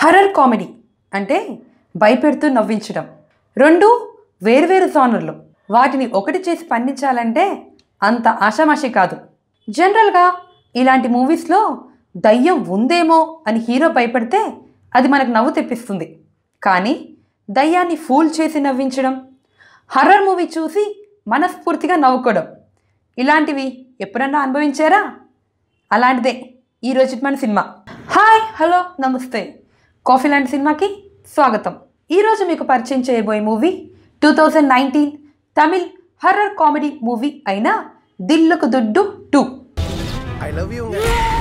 horror comedy అంటే భయపెడుతూ నవ్వించడం రెండు వేరువేరు జానర్లు వాటిని ఒకటి చేసి పండించాలంటే అంత ఆషామాషి కాదు జనరల్గా ఇలాంటి మూవీస్లో దయ్యం ఉందేమో అని హీరో భయపడితే అది మనకు నవ్వు తెప్పిస్తుంది కానీ దయ్యాన్ని ఫూల్ చేసి నవ్వించడం హర్రర్ మూవీ చూసి మనస్ఫూర్తిగా నవ్వుకోవడం ఇలాంటివి ఎప్పుడన్నా అనుభవించారా అలాంటిదే ఈరోజు మన సినిమా హాయ్ హలో నమస్తే కాఫీ లాంటి సినిమాకి స్వాగతం ఈరోజు మీకు పరిచయం చేయబోయే movie two thousand nineteen Tamil horror comedy movie అయిన దిల్లుకు దుడ్డు టూ ஐ லவ் யூ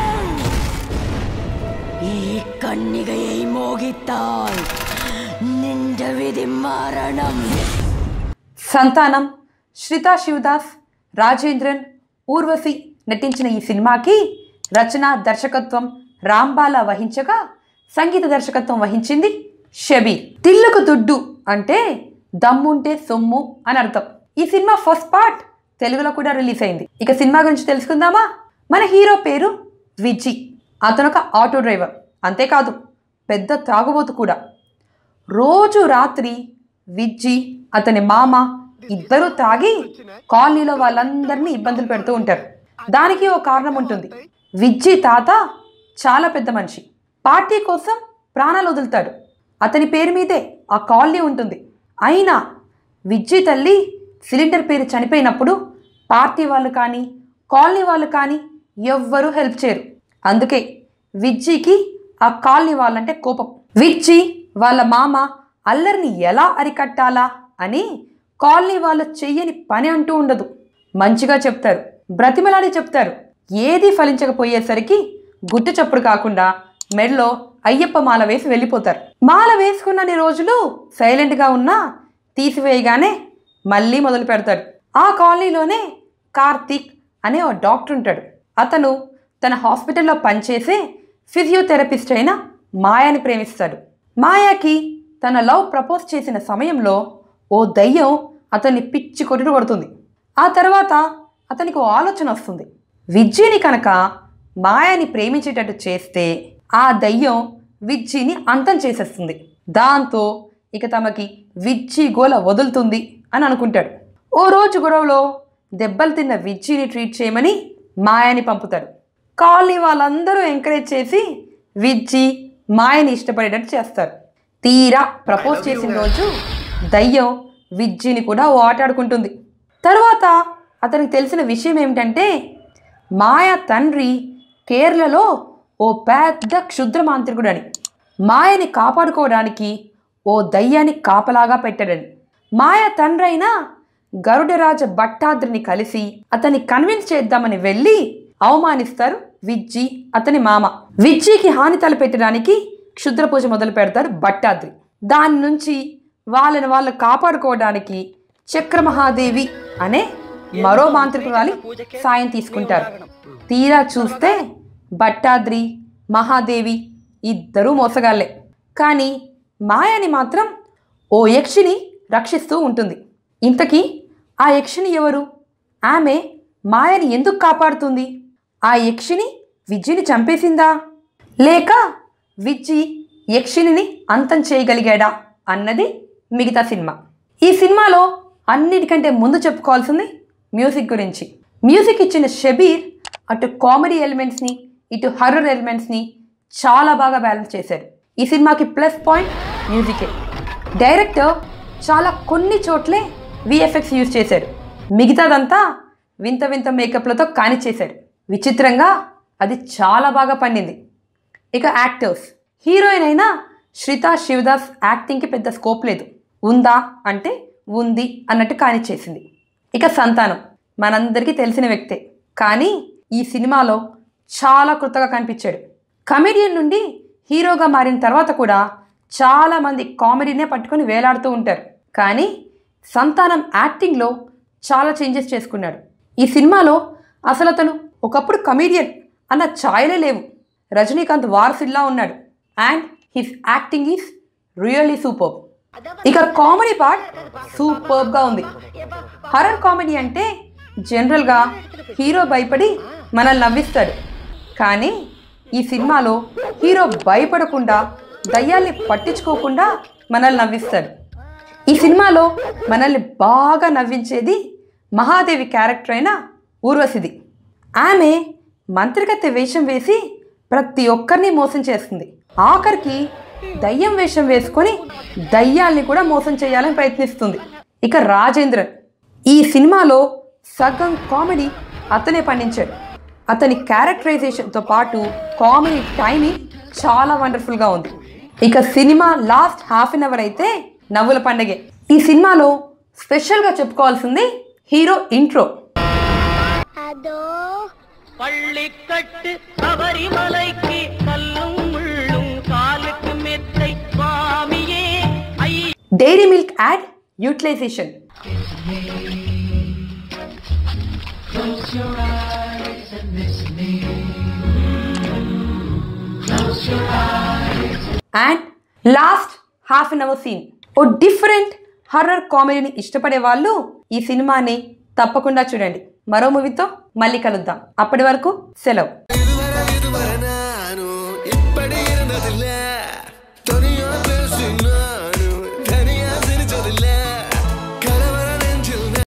ഈ കണ്ണികയെ മോഹിത്താൽ നിന്റെ വിധി മരണം సంతానం శ్రితా శివదాస్ రాజేంద్రన్ ఊర్వశి నటించిన ఈ సినిమాకి రచన దర్శకత్వం రాంబాల వహించగా సంగీత దర్శకత్వం వహించింది షబీర్ తిల్లుకు దుడ్డు అంటే దమ్ముంటే సొమ్ము అని అర్థం ఈ సినిమా ఫస్ట్ పార్ట్ తెలుగులో కూడా రిలీజ్ అయింది ఇక సినిమా గురించి తెలుసుకుందామా మన హీరో పేరు విజి అతను ఒక ఆటో డ్రైవర్ అంతేకాదు పెద్ద తాగుబోతు కూడా రోజు రాత్రి విజ్జి అతని మామ ఇద్దరూ తాగి కాలనీలో వాళ్ళందరినీ ఇబ్బందులు పెడుతూ ఉంటారు దానికి ఓ కారణం ఉంటుంది విజ్జి తాత చాలా పెద్ద మనిషి పార్టీ కోసం ప్రాణాలు వదులుతాడు అతని పేరు మీదే ఆ కాలనీ ఉంటుంది అయినా విజ్జి తల్లి సిలిండర్ పేరు చనిపోయినప్పుడు పార్టీ వాళ్ళు కానీ కాలనీ వాళ్ళు కానీ ఎవ్వరూ హెల్ప్ చేయరు అందుకే విజ్జికి ఆ కాలనీ వాళ్ళంటే కోపం విజ్జి వాళ్ళ మామ అల్లరిని ఎలా అరికట్టాలా అని కాలనీ వాళ్ళు చెయ్యని పని అంటూ ఉండదు మంచిగా చెప్తారు బ్రతిమలాడి చెప్తారు ఏది ఫలించకపోయేసరికి గుట్టు చప్పుడు కాకుండా మెడలో అయ్యప్ప మాల వేసి వెళ్ళిపోతారు మాల వేసుకున్నన్ని రోజులు సైలెంట్గా ఉన్నా తీసివేయగానే మళ్ళీ మొదలు పెడతాడు ఆ కాలనీలోనే కార్తీక్ అనే ఓ డాక్టర్ ఉంటాడు అతను తన హాస్పిటల్లో పనిచేసే ఫిజియోథెరపిస్ట్ అయిన మాయాని ప్రేమిస్తాడు మాయాకి తన లవ్ ప్రపోజ్ చేసిన సమయంలో ఓ దయ్యం అతన్ని పిచ్చి కొట్టుడు కొడుతుంది ఆ తర్వాత అతనికి ఓ ఆలోచన వస్తుంది విజ్జిని కనుక మాయాని ప్రేమించేటట్టు చేస్తే ఆ దయ్యం విజ్జిని అంతం చేసేస్తుంది దాంతో ఇక తమకి విజ్జి గోల వదులుతుంది అని అనుకుంటాడు ఓ రోజు గొడవలో దెబ్బలు తిన్న విజ్జిని ట్రీట్ చేయమని మాయాని పంపుతాడు కాలనీ వాళ్ళందరూ ఎంకరేజ్ చేసి విజ్జి మాయని ఇష్టపడేటట్టు చేస్తారు తీరా ప్రపోజ్ చేసిన రోజు దయ్యం విజ్జిని కూడా ఓ ఆట ఆడుకుంటుంది తర్వాత అతనికి తెలిసిన విషయం ఏమిటంటే మాయ తండ్రి కేరళలో ఓ పెద్ద క్షుద్ర మాంత్రికుడని మాయని కాపాడుకోవడానికి ఓ దయ్యాన్ని కాపలాగా పెట్టాడని మాయ తండ్రైన గరుడరాజ భట్టాద్రిని కలిసి అతన్ని కన్విన్స్ చేద్దామని వెళ్ళి అవమానిస్తారు విజ్జి అతని మామ విజ్జికి హాని తలపెట్టడానికి క్షుద్ర పూజ మొదలు పెడతారు భట్టాద్రి దాని నుంచి వాళ్ళని వాళ్ళు కాపాడుకోవడానికి చక్రమహాదేవి అనే మరో మాంత్రికురాలి సాయం తీసుకుంటారు తీరా చూస్తే భట్టాద్రి మహాదేవి ఇద్దరూ మోసగాళ్లే కానీ మాయని మాత్రం ఓ యక్షిని రక్షిస్తూ ఉంటుంది ఇంతకీ ఆ యక్షిని ఎవరు ఆమె మాయని ఎందుకు కాపాడుతుంది ఆ యక్షిని విజ్జిని చంపేసిందా లేక విజ్జి యక్షిణిని అంతం చేయగలిగాడా అన్నది మిగతా సినిమా ఈ సినిమాలో అన్నిటికంటే ముందు చెప్పుకోవాల్సింది మ్యూజిక్ గురించి మ్యూజిక్ ఇచ్చిన షబీర్ అటు కామెడీ ఎలిమెంట్స్ని ఇటు హర్రర్ ఎలిమెంట్స్ని చాలా బాగా బ్యాలెన్స్ చేశారు ఈ సినిమాకి ప్లస్ పాయింట్ మ్యూజికే డైరెక్టర్ చాలా కొన్ని చోట్లే విఎఫ్ఎక్స్ యూజ్ చేశారు మిగతాదంతా వింత వింత మేకప్లతో కానిచ్చేశారు విచిత్రంగా అది చాలా బాగా పండింది ఇక యాక్టర్స్ హీరోయిన్ అయిన శ్రితా శివదాస్ యాక్టింగ్కి పెద్ద స్కోప్ లేదు ఉందా అంటే ఉంది అన్నట్టు కానిచ్చేసింది ఇక సంతానం మనందరికీ తెలిసిన వ్యక్తే కానీ ఈ సినిమాలో చాలా కృతగా కనిపించాడు కమెడియన్ నుండి హీరోగా మారిన తర్వాత కూడా చాలామంది కామెడీనే పట్టుకొని వేలాడుతూ ఉంటారు కానీ సంతానం యాక్టింగ్లో చాలా చేంజెస్ చేసుకున్నాడు ఈ సినిమాలో అసలు అతను ఒకప్పుడు కమీడియన్ అన్న ఛాయలే లేవు రజనీకాంత్ వారసుల్లా ఉన్నాడు and his acting is really super ఇక కామెడీ పార్ట్ సూపర్గా ఉంది హర్రర్ కామెడీ అంటే జనరల్గా హీరో భయపడి మనల్ని నవ్విస్తాడు కానీ ఈ సినిమాలో హీరో భయపడకుండా దయ్యాల్ని పట్టించుకోకుండా మనల్ని నవ్విస్తాడు ఈ సినిమాలో మనల్ని బాగా నవ్వించేది మహాదేవి క్యారెక్టర్ అయిన ఊర్వశిది ఆమె మంత్రిగత్తె వేషం వేసి ప్రతి ఒక్కరిని మోసం చేస్తుంది ఆఖరికి దయ్యం వేషం వేసుకొని దయ్యాల్ని కూడా మోసం చేయాలని ప్రయత్నిస్తుంది ఇక రాజేంద్రన్ ఈ సినిమాలో సగం కామెడీ అతనే పండించాడు అతని క్యారెక్టరైజేషన్తో పాటు కామెడీ టైమింగ్ చాలా వండర్ఫుల్గా ఉంది ఇక cinema last half an hour అయితే నవ్వుల పండగే ఈ సినిమాలో స్పెషల్గా చెప్పుకోవాల్సింది హీరో ఇంట్రో பள்ளிக்கட்டு சபரிமலைக்கு கல்லும் முள்ளும் காலுக்கு மெத்தை சுவாமியே ஐ dairy milk ad utilisation and last half an hour scene ఓ డిఫరెంట్ హర్రర్ కామెడీని ఇష్టపడే వాళ్ళు ఈ సినిమాని తప్పకుండా చూడండి మరో మూవీతో మళ్ళీ కలుద్దాం అప్పటి వరకు సెలవు இதுவரை இதுவரை நானும் இப்படி இருந்ததில்லை